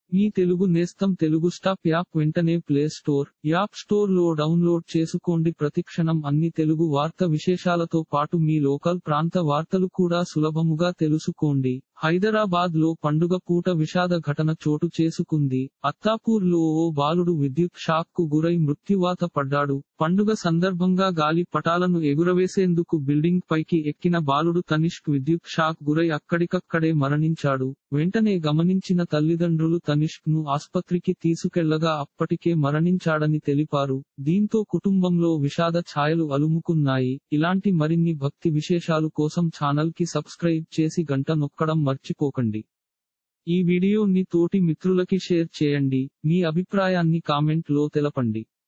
మీ తెలుగు నేస్తం Telugu stop app వెంటనే play store app store లో డౌన్లోడ్ చేసుకోండి ప్రతిక్షణం అన్ని తెలుగు వార్త విశేషాలతో పాటు మీ లోకల్ ప్రాంత వార్తలు కూడా సులభముగా తెలుసుకోండి హైదరాబాద్ లో పండుగ పూట విషాద ఘటన చోటు చేసుకుంది అత్తాపూర్ లో ఓ బాలుడు విద్యుత్ షాక్ కు గురై మృత్యువాత పడ్డాడు పండుగ సందర్భంగా గాలి పటాలను ఎగురవేసేందుకు బిల్డింగ్ పైకి ఎక్కిన బాలుడు తనిష్క్ విద్యుత్ షాక్ గురై అక్కడికక్కడే మరణించాడు వెంటనే గమనించిన తల్లిదండ్రులు తనిష్క్ ను ఆస్పత్రికి తీసుకెళ్లగా అప్పటికే మరణించాడని తెలిపారు దీంతో కుటుంబంలో విషాద ఛాయలు అలుముకున్నాయి ఇలాంటి మరిన్ని భక్తి విశేషాలు కోసం ఛానల్ కి సబ్స్క్రైబ్ చేసి గంట నొక్కడం మర్చిపోకండి ఈ వీడియోని తోటి మిత్రులకి షేర్ చేయండి మీ అభిప్రాయాన్ని కామెంట్ లో తెలపండి